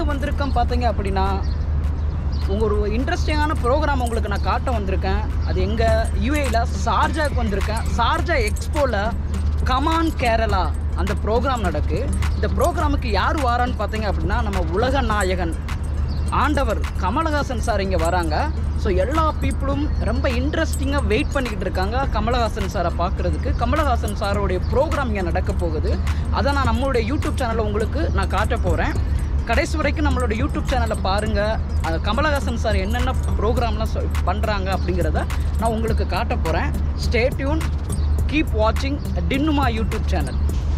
எங்கே வந்திருக்கேன் பார்த்தீங்க அப்படின்னா உங்கள் ஒரு இன்ட்ரெஸ்டிங்கான ப்ரோக்ராம் உங்களுக்கு நான் காட்ட வந்திருக்கேன் அது எங்கே யூஏயில் சார்ஜாக்கு வந்திருக்கேன் சார்ஜா எக்ஸ்போவில் கமான் கேரளா அந்த ப்ரோக்ராம் நடக்கு இந்த ப்ரோக்ராமுக்கு யார் வாரான்னு பார்த்தீங்க அப்படின்னா நம்ம உலக நாயகன் ஆண்டவர் கமலஹாசன் சார் இங்கே வராங்க ஸோ எல்லா பீப்புளும் ரொம்ப இன்ட்ரெஸ்டிங்காக வெயிட் பண்ணிக்கிட்டு இருக்காங்க கமலஹாசன் சாரை பார்க்குறதுக்கு கமலஹாசன் சாரோடைய ப்ரோக்ராம் இங்கே நடக்க போகுது அதை நான் நம்மளுடைய யூடியூப் சேனலில் உங்களுக்கு நான் காட்ட போகிறேன் கடைசி வரைக்கும் நம்மளோட யூடியூப் சேனலில் பாருங்கள் கமலஹாசன் சார் என்னென்ன ப்ரோக்ராம்லாம் சொ- பண்ணுறாங்க அப்படிங்கிறத நான் உங்களுக்கு காட்ட போகிறேன் ஸ்டே டியூன் கீப் வாட்சிங் டின்னுமா யூடியூப் சேனல்